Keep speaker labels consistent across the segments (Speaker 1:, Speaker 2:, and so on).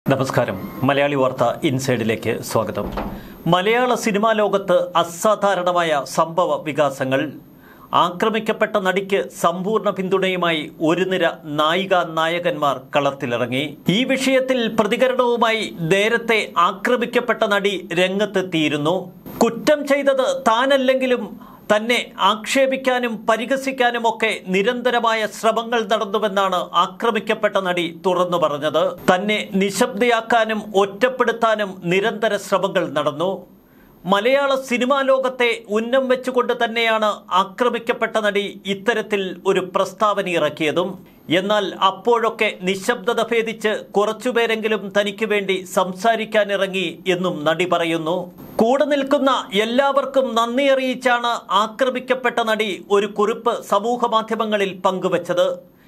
Speaker 1: നമസ്കാരം മലയാളി വാർത്ത ഇൻസൈഡിലേക്ക് സ്വാഗതം മലയാള സിനിമാ ലോകത്ത് അസാധാരണമായ സംഭവ വികാസങ്ങൾ ആക്രമിക്കപ്പെട്ട നടിക്ക് സമ്പൂർണ്ണ പിന്തുണയുമായി ഒരു നിര നായിക നായകന്മാർ കളത്തിലിറങ്ങി ഈ വിഷയത്തിൽ പ്രതികരണവുമായി നേരത്തെ ആക്രമിക്കപ്പെട്ട നടി രംഗത്തെത്തിയിരുന്നു കുറ്റം ചെയ്തത് താനല്ലെങ്കിലും തന്നെ ആക്ഷേപിക്കാനും പരിഹസിക്കാനും ഒക്കെ നിരന്തരമായ ശ്രമങ്ങൾ നടന്നുവെന്നാണ് ആക്രമിക്കപ്പെട്ട നടി തുറന്നു പറഞ്ഞത് തന്നെ നിശബ്ദയാക്കാനും ഒറ്റപ്പെടുത്താനും നിരന്തര ശ്രമങ്ങൾ നടന്നു മലയാള സിനിമാ ലോകത്തെ ഉന്നം വെച്ചുകൊണ്ട് തന്നെയാണ് ആക്രമിക്കപ്പെട്ട നടി ഇത്തരത്തിൽ ഒരു പ്രസ്താവന ഇറക്കിയതും എന്നാൽ അപ്പോഴൊക്കെ നിശബ്ദത ഭേദിച്ച് കുറച്ചുപേരെങ്കിലും തനിക്ക് വേണ്ടി സംസാരിക്കാനിറങ്ങി എന്നും നടി പറയുന്നു കൂടെ നിൽക്കുന്ന എല്ലാവർക്കും നന്ദി അറിയിച്ചാണ് ആക്രമിക്കപ്പെട്ട നടി ഒരു കുറിപ്പ് സമൂഹ മാധ്യമങ്ങളിൽ പങ്കുവച്ചത്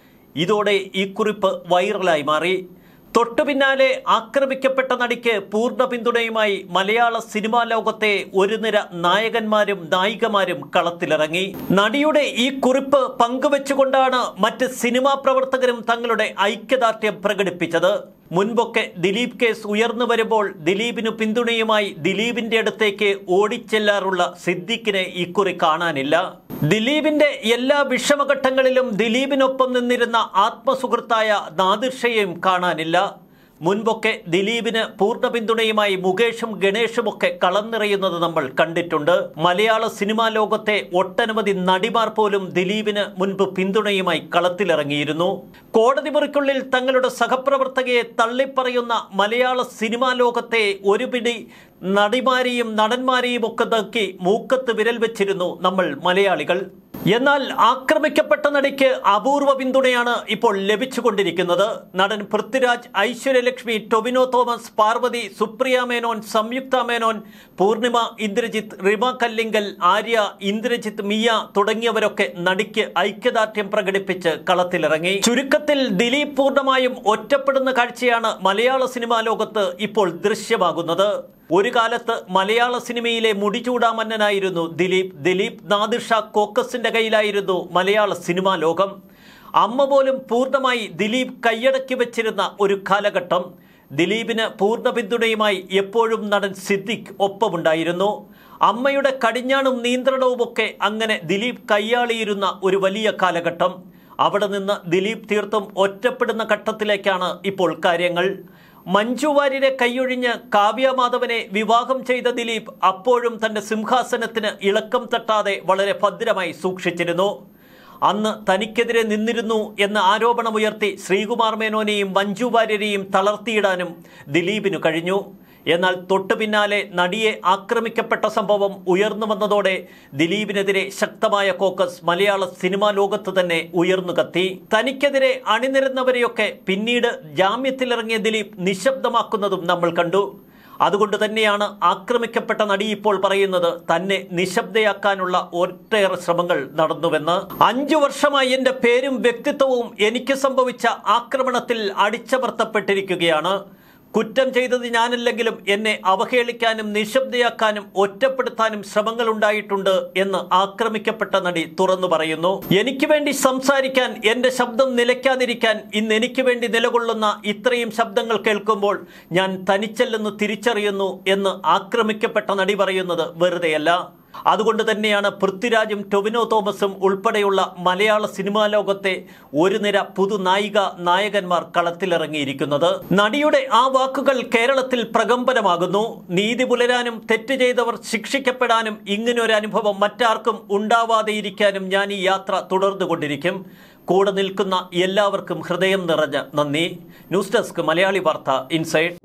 Speaker 1: ഇതോടെ ഈ കുറിപ്പ് വൈറലായി മാറി തൊട്ടു പിന്നാലെ ആക്രമിക്കപ്പെട്ട നടിക്ക് പൂർണ്ണ പിന്തുണയുമായി മലയാള സിനിമാ ലോകത്തെ ഒരു നിര നായകന്മാരും നായികമാരും കളത്തിലിറങ്ങി നടിയുടെ ഈ കുറിപ്പ് പങ്കുവെച്ചുകൊണ്ടാണ് മറ്റ് സിനിമാ പ്രവർത്തകരും തങ്ങളുടെ ഐക്യദാർഢ്യം പ്രകടിപ്പിച്ചത് മുൻപൊക്കെ ദിലീപ് കേസ് ഉയർന്നു വരുമ്പോൾ ദിലീപിന് പിന്തുണയുമായി ദിലീപിന്റെ അടുത്തേക്ക് ഓടിച്ചെല്ലാറുള്ള സിദ്ദിഖിനെ ഇക്കുറി കാണാനില്ല ദിലീപിന്റെ എല്ലാ വിഷമഘട്ടങ്ങളിലും ദിലീപിനൊപ്പം നിന്നിരുന്ന ആത്മസുഹൃത്തായ നാദിർഷയെയും കാണാനില്ല മുൻപൊക്കെ ദിലീപിന് പൂർണ്ണ പിന്തുണയുമായി മുകേഷും ഗണേഷും ഒക്കെ കളം നിറയുന്നത് നമ്മൾ കണ്ടിട്ടുണ്ട് മലയാള സിനിമാ ലോകത്തെ ഒട്ടനവധി നടിമാർ പോലും ദിലീപിന് മുൻപ് പിന്തുണയുമായി കളത്തിലിറങ്ങിയിരുന്നു കോടതി മുറിക്കുള്ളിൽ തങ്ങളുടെ സഹപ്രവർത്തകയെ തള്ളിപ്പറയുന്ന മലയാള സിനിമാ ലോകത്തെ ഒരു പിടി നടിമാരെയും നടന്മാരെയും ഒക്കെ നോക്കി മൂക്കത്ത് വിരൽ വെച്ചിരുന്നു നമ്മൾ മലയാളികൾ എന്നാൽ ആക്രമിക്കപ്പെട്ട നടിക്ക് അപൂർവ പിന്തുണയാണ് ഇപ്പോൾ ലഭിച്ചുകൊണ്ടിരിക്കുന്നത് നടൻ പൃഥ്വിരാജ് ഐശ്വര്യലക്ഷ്മി ടൊവിനോ തോമസ് പാർവതി സുപ്രിയ മേനോൻ സംയുക്ത മേനോൻ പൂർണിമ ഇന്ദ്രജിത്ത് റിമ കല്ലിങ്കൽ ആര്യ ഇന്ദ്രജിത്ത് മിയ തുടങ്ങിയവരൊക്കെ നടിക്ക് ഐക്യദാർഢ്യം പ്രകടിപ്പിച്ച് കളത്തിലിറങ്ങി ചുരുക്കത്തിൽ ദിലീപ് പൂർണ്ണമായും ഒറ്റപ്പെടുന്ന കാഴ്ചയാണ് മലയാള സിനിമാ ലോകത്ത് ഇപ്പോൾ ദൃശ്യമാകുന്നത് ഒരു കാലത്ത് മലയാള സിനിമയിലെ മുടിചൂടാമന്നനായിരുന്നു ദിലീപ് ദിലീപ് നാദിർഷ കോക്കസിന്റെ കയ്യിലായിരുന്നു മലയാള സിനിമാ ലോകം അമ്മ പോലും പൂർണ്ണമായി ദിലീപ് കൈയടക്കി വെച്ചിരുന്ന ഒരു കാലഘട്ടം ദിലീപിന് പൂർണ്ണ പിന്തുണയുമായി എപ്പോഴും നടൻ സിദ്ദിഖ് ഒപ്പമുണ്ടായിരുന്നു അമ്മയുടെ കടിഞ്ഞാണും നിയന്ത്രണവുമൊക്കെ അങ്ങനെ ദിലീപ് കൈയാളിയിരുന്ന ഒരു വലിയ കാലഘട്ടം അവിടെ നിന്ന് ദിലീപ് തീർത്തും ഒറ്റപ്പെടുന്ന ഘട്ടത്തിലേക്കാണ് ഇപ്പോൾ കാര്യങ്ങൾ മഞ്ജു വാര്യരെ കൈയൊഴിഞ്ഞ് കാവ്യ മാധവനെ വിവാഹം ചെയ്ത ദിലീപ് അപ്പോഴും തന്റെ സിംഹാസനത്തിന് ഇളക്കം തട്ടാതെ വളരെ ഭദ്രമായി സൂക്ഷിച്ചിരുന്നു അന്ന് തനിക്കെതിരെ നിന്നിരുന്നു എന്ന ആരോപണമുയർത്തി ശ്രീകുമാർ മേനോനെയും മഞ്ജു വാര്യരെയും തളർത്തിയിടാനും ദിലീപിനു കഴിഞ്ഞു എന്നാൽ തൊട്ടു പിന്നാലെ നടിയെ ആക്രമിക്കപ്പെട്ട സംഭവം ഉയർന്നു വന്നതോടെ ദിലീപിനെതിരെ ശക്തമായ കോക്കസ് മലയാള സിനിമാ ലോകത്ത് തന്നെ ഉയർന്നു കത്തി തനിക്കെതിരെ അണിനിരുന്നവരെയൊക്കെ പിന്നീട് ജാമ്യത്തിലിറങ്ങിയ ദിലീപ് നിശബ്ദമാക്കുന്നതും നമ്മൾ കണ്ടു അതുകൊണ്ട് തന്നെയാണ് ആക്രമിക്കപ്പെട്ട നടി ഇപ്പോൾ പറയുന്നത് തന്നെ നിശബ്ദയാക്കാനുള്ള ഒട്ടേറെ ശ്രമങ്ങൾ നടന്നുവെന്ന് അഞ്ചു വർഷമായി എന്റെ പേരും വ്യക്തിത്വവും എനിക്ക് സംഭവിച്ച ആക്രമണത്തിൽ അടിച്ചമർത്തപ്പെട്ടിരിക്കുകയാണ് കുറ്റം ചെയ്തത് ഞാനല്ലെങ്കിലും എന്നെ അവഹേളിക്കാനും നിശബ്ദയാക്കാനും ഒറ്റപ്പെടുത്താനും ശ്രമങ്ങൾ ഉണ്ടായിട്ടുണ്ട് എന്ന് ആക്രമിക്കപ്പെട്ട നടി തുറന്നു പറയുന്നു എനിക്ക് വേണ്ടി സംസാരിക്കാൻ എന്റെ ശബ്ദം നിലയ്ക്കാതിരിക്കാൻ ഇന്ന് എനിക്ക് വേണ്ടി നിലകൊള്ളുന്ന ഇത്രയും ശബ്ദങ്ങൾ കേൾക്കുമ്പോൾ ഞാൻ തനിച്ചല്ലെന്ന് തിരിച്ചറിയുന്നു എന്ന് ആക്രമിക്കപ്പെട്ട നടി പറയുന്നത് വെറുതെയല്ല അതുകൊണ്ട് തന്നെയാണ് പൃഥ്വിരാജും ടൊവിനോ തോമസും ഉൾപ്പെടെയുള്ള മലയാള സിനിമാ ലോകത്തെ ഒരു നിര പുതു നായിക നായകന്മാർ കളത്തിലിറങ്ങിയിരിക്കുന്നത് നടിയുടെ ആ വാക്കുകൾ കേരളത്തിൽ പ്രകമ്പനമാകുന്നു നീതി പുലരാനും തെറ്റ് ചെയ്തവർ ശിക്ഷിക്കപ്പെടാനും ഇങ്ങനൊരു അനുഭവം മറ്റാർക്കും ഉണ്ടാവാതെയിരിക്കാനും ഞാൻ ഈ യാത്ര തുടർന്നുകൊണ്ടിരിക്കും കൂടെ നിൽക്കുന്ന എല്ലാവർക്കും ഹൃദയം നിറഞ്ഞ നന്ദി ന്യൂസ് ഡെസ്ക് മലയാളി വാർത്ത ഇൻസൈഡ്